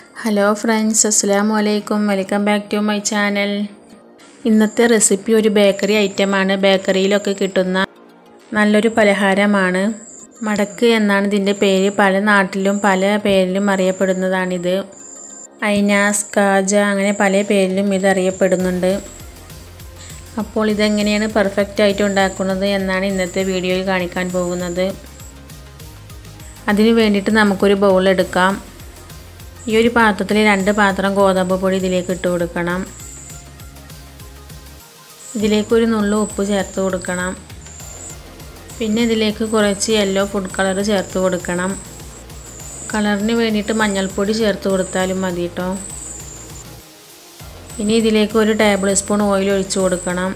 hello friends അസ്സാം വലൈക്കും welcome back to my channel ഇന്നത്തെ റെസിപ്പി ഒരു ബേക്കറി ഐറ്റമാണ് ബേക്കറിയിലൊക്കെ കിട്ടുന്ന നല്ലൊരു പലഹാരമാണ് മടക്ക് എന്നാണ് ഇതിൻ്റെ പേര് പല നാട്ടിലും പല പേരിലും അറിയപ്പെടുന്നതാണിത് ഐനാസ് കാജ അങ്ങനെ പല പേരിലും ഇത് അറിയപ്പെടുന്നുണ്ട് അപ്പോൾ ഇതെങ്ങനെയാണ് പെർഫെക്റ്റ് ആയിട്ട് ഉണ്ടാക്കുന്നത് എന്നാണ് ഇന്നത്തെ വീഡിയോയിൽ കാണിക്കാൻ പോകുന്നത് അതിന് വേണ്ടിയിട്ട് നമുക്കൊരു ബൗൾ എടുക്കാം ഈ ഒരു പാത്രത്തിൽ രണ്ട് പാത്രം ഗോതമ്പ് പൊടി ഇതിലേക്ക് ഇട്ട് കൊടുക്കണം ഇതിലേക്ക് ഒരു നുള്ളു ഉപ്പ് ചേർത്ത് കൊടുക്കണം പിന്നെ ഇതിലേക്ക് കുറച്ച് യെല്ലോ ഫുഡ് കളർ ചേർത്ത് കൊടുക്കണം കളറിന് വേണ്ടിയിട്ട് മഞ്ഞൾപ്പൊടി ചേർത്ത് കൊടുത്താലും മതി കേട്ടോ ഇനി ഇതിലേക്ക് ഒരു ടേബിൾ സ്പൂൺ ഓയിൽ ഒഴിച്ചു കൊടുക്കണം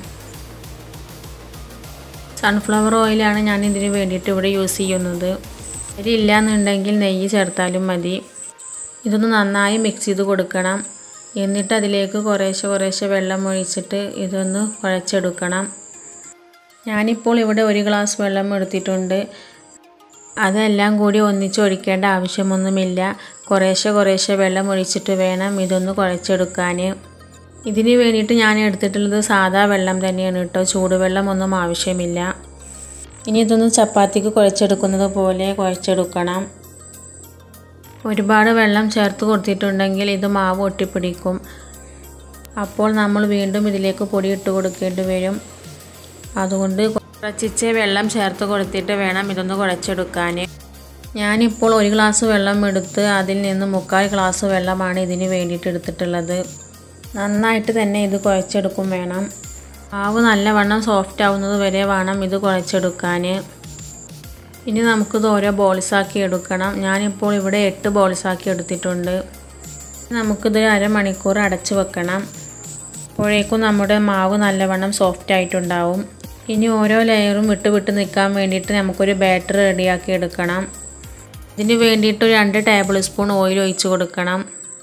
സൺഫ്ലവർ ഓയിലാണ് ഞാൻ ഇതിന് വേണ്ടിയിട്ട് ഇവിടെ യൂസ് ചെയ്യുന്നത് അരി ഇല്ലയെന്നുണ്ടെങ്കിൽ നെയ്യ് ചേർത്താലും മതി ഇതൊന്ന് നന്നായി മിക്സ് ചെയ്ത് കൊടുക്കണം എന്നിട്ട് അതിലേക്ക് കുറേശ്ശെ കുറേശ്ശെ വെള്ളം ഒഴിച്ചിട്ട് ഇതൊന്ന് കുഴച്ചെടുക്കണം ഞാനിപ്പോൾ ഇവിടെ ഒരു ഗ്ലാസ് വെള്ളം എടുത്തിട്ടുണ്ട് അതെല്ലാം കൂടി ഒന്നിച്ചൊഴിക്കേണ്ട ആവശ്യമൊന്നുമില്ല കുറേശ്ശെ കുറേശ്ശെ വെള്ളം ഒഴിച്ചിട്ട് വേണം ഇതൊന്ന് കുഴച്ചെടുക്കാൻ ഇതിന് വേണ്ടിയിട്ട് ഞാൻ എടുത്തിട്ടുള്ളത് സാദാ വെള്ളം തന്നെയാണ് കേട്ടോ ചൂടുവെള്ളം ഒന്നും ആവശ്യമില്ല ഇനി ഇതൊന്ന് ചപ്പാത്തിക്ക് കുഴച്ചെടുക്കുന്നത് പോലെ കുഴച്ചെടുക്കണം ഒരുപാട് വെള്ളം ചേർത്ത് കൊടുത്തിട്ടുണ്ടെങ്കിൽ ഇത് മാവ് ഒട്ടിപ്പിടിക്കും അപ്പോൾ നമ്മൾ വീണ്ടും ഇതിലേക്ക് പൊടി ഇട്ട് കൊടുക്കേണ്ടി വരും അതുകൊണ്ട് കുറച്ചിച്ചേ വെള്ളം ചേർത്ത് കൊടുത്തിട്ട് വേണം ഇതൊന്ന് കുഴച്ചെടുക്കാൻ ഞാനിപ്പോൾ ഒരു ഗ്ലാസ് വെള്ളം എടുത്ത് അതിൽ നിന്ന് മുക്കാൽ ഗ്ലാസ് വെള്ളമാണ് ഇതിന് വേണ്ടിയിട്ട് എടുത്തിട്ടുള്ളത് നന്നായിട്ട് തന്നെ ഇത് കുഴച്ചെടുക്കും വേണം മാവ് നല്ലവണ്ണം സോഫ്റ്റ് ആവുന്നത് വരെ വേണം ഇത് കുഴച്ചെടുക്കാൻ ഇനി നമുക്കിത് ഓരോ ബോൾസാക്കി എടുക്കണം ഞാനിപ്പോൾ ഇവിടെ എട്ട് ബോൾസാക്കി എടുത്തിട്ടുണ്ട് നമുക്കിത് അരമണിക്കൂർ അടച്ച് വെക്കണം അപ്പോഴേക്കും നമ്മുടെ മാവ് നല്ലവണ്ണം സോഫ്റ്റ് ആയിട്ടുണ്ടാവും ഇനി ഓരോ ലെയറും വിട്ട് വിട്ട് നിൽക്കാൻ വേണ്ടിയിട്ട് നമുക്കൊരു ബാറ്റർ റെഡിയാക്കി എടുക്കണം ഇതിന് വേണ്ടിയിട്ട് രണ്ട് ടേബിൾ സ്പൂൺ ഓയിൽ ഒഴിച്ച് കൊടുക്കണം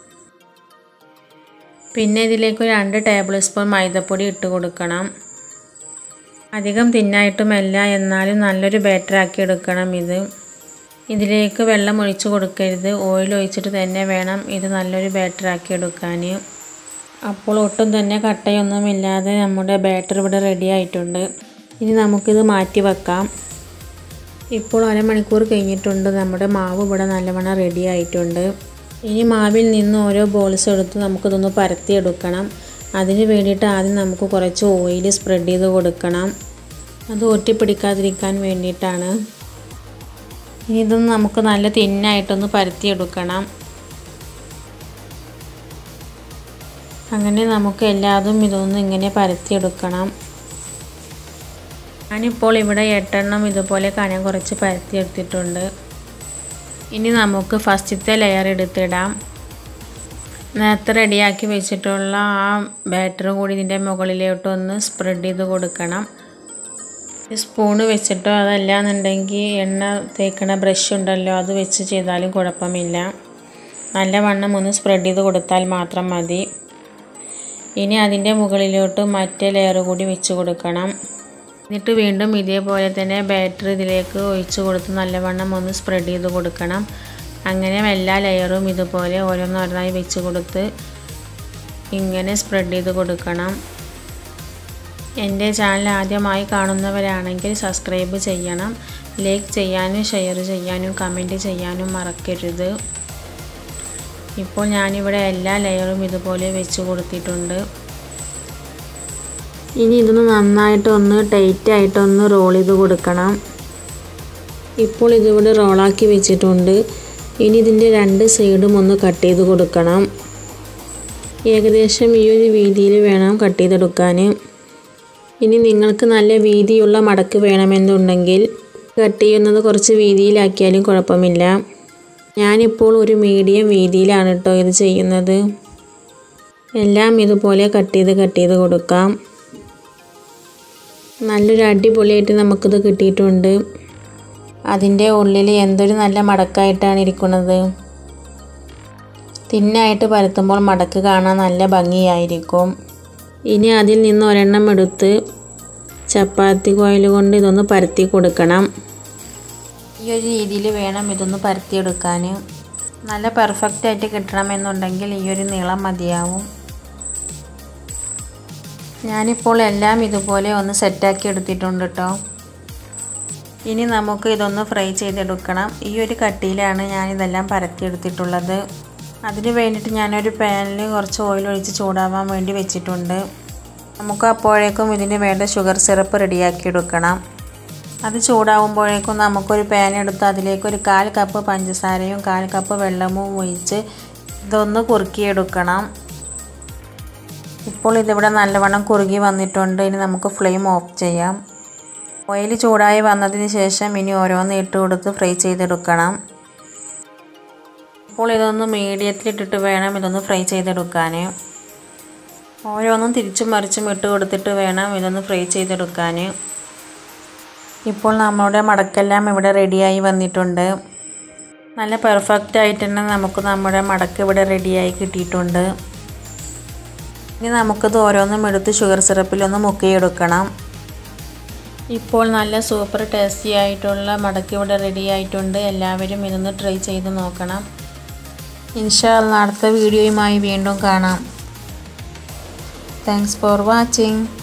പിന്നെ ഇതിലേക്ക് രണ്ട് ടേബിൾ സ്പൂൺ മൈദപ്പൊടി ഇട്ട് കൊടുക്കണം അധികം തിന്നായിട്ടുമല്ല എന്നാലും നല്ലൊരു ബാറ്ററാക്കി എടുക്കണം ഇത് ഇതിലേക്ക് വെള്ളം ഒഴിച്ച് കൊടുക്കരുത് ഓയിൽ ഒഴിച്ചിട്ട് തന്നെ വേണം ഇത് നല്ലൊരു ബാറ്ററാക്കി എടുക്കാൻ അപ്പോൾ ഒട്ടും തന്നെ കട്ടയൊന്നുമില്ലാതെ നമ്മുടെ ബാറ്റർ ഇവിടെ റെഡി ആയിട്ടുണ്ട് ഇനി നമുക്കിത് മാറ്റി വെക്കാം ഇപ്പോൾ അരമണിക്കൂർ കഴിഞ്ഞിട്ടുണ്ട് നമ്മുടെ മാവ് ഇവിടെ നല്ലവണ്ണം റെഡി ആയിട്ടുണ്ട് ഇനി മാവിൽ നിന്ന് ഓരോ ബോൾസ് എടുത്ത് നമുക്കിതൊന്ന് പരത്തിയെടുക്കണം അതിന് വേണ്ടിയിട്ട് ആദ്യം നമുക്ക് കുറച്ച് ഓയിൽ സ്പ്രെഡ് ചെയ്ത് കൊടുക്കണം അത് ഒട്ടിപ്പിടിക്കാതിരിക്കാൻ വേണ്ടിയിട്ടാണ് ഇനി ഇതൊന്ന് നമുക്ക് നല്ല തിന്നായിട്ടൊന്ന് പരത്തിയെടുക്കണം അങ്ങനെ നമുക്ക് എല്ലാതും ഇതൊന്ന് ഇങ്ങനെ പരത്തിയെടുക്കണം ഞാനിപ്പോൾ ഇവിടെ എട്ടെണ്ണം ഇതുപോലെ കനം കുറച്ച് പരത്തിയെടുത്തിട്ടുണ്ട് ഇനി നമുക്ക് ഫസ്റ്റത്തെ ലെയർ എടുത്തിടാം നേരത്തെ റെഡിയാക്കി വെച്ചിട്ടുള്ള ആ ബാറ്റർ കൂടി ഇതിൻ്റെ മുകളിലോട്ടൊന്ന് സ്പ്രെഡ് ചെയ്ത് കൊടുക്കണം സ്പൂണ് വെച്ചിട്ടോ അതല്ല എന്നുണ്ടെങ്കിൽ എണ്ണ തേക്കണ ബ്രഷ് ഉണ്ടല്ലോ അത് വെച്ച് ചെയ്താലും കുഴപ്പമില്ല നല്ലവണ്ണം ഒന്ന് സ്പ്രെഡ് ചെയ്ത് കൊടുത്താൽ മാത്രം മതി ഇനി അതിൻ്റെ മുകളിലോട്ട് മറ്റേ ലെയർ കൂടി വെച്ച് കൊടുക്കണം എന്നിട്ട് വീണ്ടും ഇതേപോലെ തന്നെ ബാറ്റർ ഇതിലേക്ക് ഒഴിച്ച് കൊടുത്ത് നല്ലവണ്ണം ഒന്ന് സ്പ്രെഡ് ചെയ്ത് കൊടുക്കണം അങ്ങനെ എല്ലാ ലെയറും ഇതുപോലെ ഓരോന്നോരോന്നായി വെച്ച് കൊടുത്ത് ഇങ്ങനെ സ്പ്രെഡ് ചെയ്ത് കൊടുക്കണം എൻ്റെ ചാനൽ ആദ്യമായി കാണുന്നവരാണെങ്കിൽ സബ്സ്ക്രൈബ് ചെയ്യണം ലൈക്ക് ചെയ്യാനും ഷെയർ ചെയ്യാനും കമൻറ്റ് ചെയ്യാനും മറക്കരുത് ഇപ്പോൾ ഞാനിവിടെ എല്ലാ ലെയറും ഇതുപോലെ വെച്ച് കൊടുത്തിട്ടുണ്ട് ഇനി ഇതൊന്ന് നന്നായിട്ടൊന്ന് ടൈറ്റായിട്ടൊന്ന് റോൾ ചെയ്ത് കൊടുക്കണം ഇപ്പോൾ ഇതിവിടെ റോളാക്കി വെച്ചിട്ടുണ്ട് ഇനി ഇതിൻ്റെ രണ്ട് സൈഡും ഒന്ന് കട്ട് ചെയ്ത് കൊടുക്കണം ഏകദേശം ഈ ഒരു വീതിയിൽ വേണം കട്ട് ചെയ്തെടുക്കാൻ ഇനി നിങ്ങൾക്ക് നല്ല വീതിയുള്ള മടക്ക് വേണമെന്നുണ്ടെങ്കിൽ കട്ട് ചെയ്യുന്നത് കുറച്ച് വീതിയിലാക്കിയാലും കുഴപ്പമില്ല ഞാനിപ്പോൾ ഒരു മീഡിയം വീതിയിലാണ് കേട്ടോ ഇത് ചെയ്യുന്നത് എല്ലാം ഇതുപോലെ കട്ട് ചെയ്ത് കട്ട് ചെയ്ത് കൊടുക്കാം നല്ലൊരു അടിപൊളിയായിട്ട് നമുക്കിത് കിട്ടിയിട്ടുണ്ട് അതിൻ്റെ ഉള്ളിൽ എന്തൊരു നല്ല മടക്കായിട്ടാണ് ഇരിക്കുന്നത് തിന്നായിട്ട് പരത്തുമ്പോൾ മടക്ക് കാണാൻ നല്ല ഭംഗിയായിരിക്കും ഇനി അതിൽ നിന്ന് ഒരെണ്ണം എടുത്ത് ചപ്പാത്തി കോയിൽ കൊണ്ട് ഇതൊന്ന് പരത്തി കൊടുക്കണം ഈ ഒരു രീതിയിൽ വേണം ഇതൊന്ന് പരത്തിയെടുക്കാൻ നല്ല പെർഫെക്റ്റ് ആയിട്ട് കിട്ടണമെന്നുണ്ടെങ്കിൽ ഈ ഒരു നീളം മതിയാവും ഞാനിപ്പോൾ എല്ലാം ഇതുപോലെ ഒന്ന് സെറ്റാക്കി എടുത്തിട്ടുണ്ട് കേട്ടോ ഇനി നമുക്ക് ഇതൊന്ന് ഫ്രൈ ചെയ്തെടുക്കണം ഈ ഒരു കട്ടിയിലാണ് ഞാനിതെല്ലാം പരത്തിയെടുത്തിട്ടുള്ളത് അതിന് വേണ്ടിയിട്ട് ഞാനൊരു പാനിൽ കുറച്ച് ഓയിൽ ഒഴിച്ച് ചൂടാവാൻ വേണ്ടി വെച്ചിട്ടുണ്ട് നമുക്ക് അപ്പോഴേക്കും ഇതിന് വേണ്ട ഷുഗർ സിറപ്പ് റെഡിയാക്കി എടുക്കണം അത് ചൂടാവുമ്പോഴേക്കും നമുക്കൊരു പാൻ എടുത്ത് അതിലേക്ക് ഒരു കാൽ കപ്പ് പഞ്ചസാരയും കാൽ കപ്പ് വെള്ളവും ഒഴിച്ച് ഇതൊന്ന് കുറുക്കിയെടുക്കണം ഇപ്പോൾ ഇതിവിടെ നല്ലവണ്ണം കുറുകി വന്നിട്ടുണ്ട് ഇനി നമുക്ക് ഫ്ലെയിം ഓഫ് ചെയ്യാം ഓയിൽ ചൂടായി വന്നതിന് ശേഷം ഇനി ഓരോന്ന് ഇട്ട് കൊടുത്ത് ഫ്രൈ ചെയ്തെടുക്കണം ഇപ്പോൾ ഇതൊന്ന് മീഡിയത്തിലിട്ടിട്ട് വേണം ഇതൊന്ന് ഫ്രൈ ചെയ്തെടുക്കാൻ ഓരോന്നും തിരിച്ചും മറിച്ചും ഇട്ട് കൊടുത്തിട്ട് വേണം ഇതൊന്ന് ഫ്രൈ ചെയ്തെടുക്കാൻ ഇപ്പോൾ നമ്മുടെ മടക്കെല്ലാം ഇവിടെ റെഡിയായി വന്നിട്ടുണ്ട് നല്ല പെർഫെക്റ്റ് ആയിട്ട് തന്നെ നമുക്ക് നമ്മുടെ മടക്ക് ഇവിടെ റെഡിയായി കിട്ടിയിട്ടുണ്ട് ഇനി നമുക്കിത് ഓരോന്നും എടുത്ത് ഷുഗർ സിറപ്പിലൊന്ന് മുക്കിയെടുക്കണം ഇപ്പോൾ നല്ല സൂപ്പർ ടേസ്റ്റി ആയിട്ടുള്ള മടക്ക് ഇവിടെ റെഡി ആയിട്ടുണ്ട് എല്ലാവരും ഇതൊന്ന് ട്രൈ ചെയ്ത് നോക്കണം ഇൻഷാല്ല അടുത്ത വീഡിയോയുമായി വീണ്ടും കാണാം താങ്ക്സ് ഫോർ വാച്ചിങ്